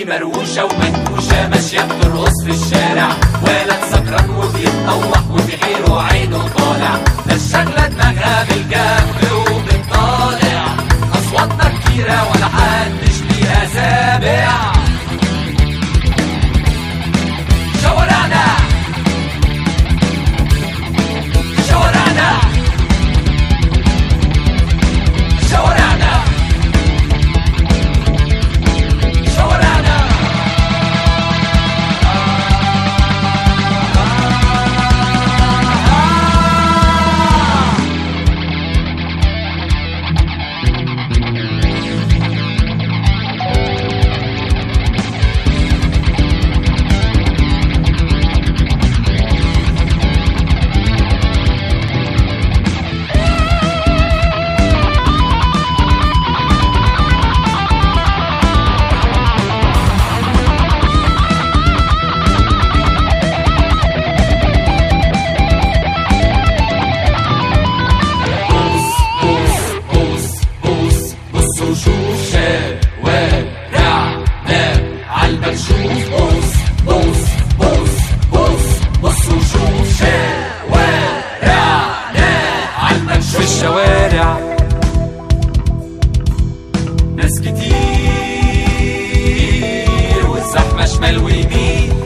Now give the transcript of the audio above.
دي مروشة ومنكوشة ماشية بترقص في الشارع ولد سكران وبيتطوح وفي حيره عينه طالع ده الشغلة دماغها بالجنب وبتطالع أصواتنا كتيرة ولا حدش ليها سابع شوارعنا شوارعنا شوارعنا شوارعنا بص بص بص بص بص وشوف شوارعنا عالمكشوف بص بص بص بص بص وشوف شوارعنا عالمكشوف في الشوارع ناس كتير والزحمة شمال ويمين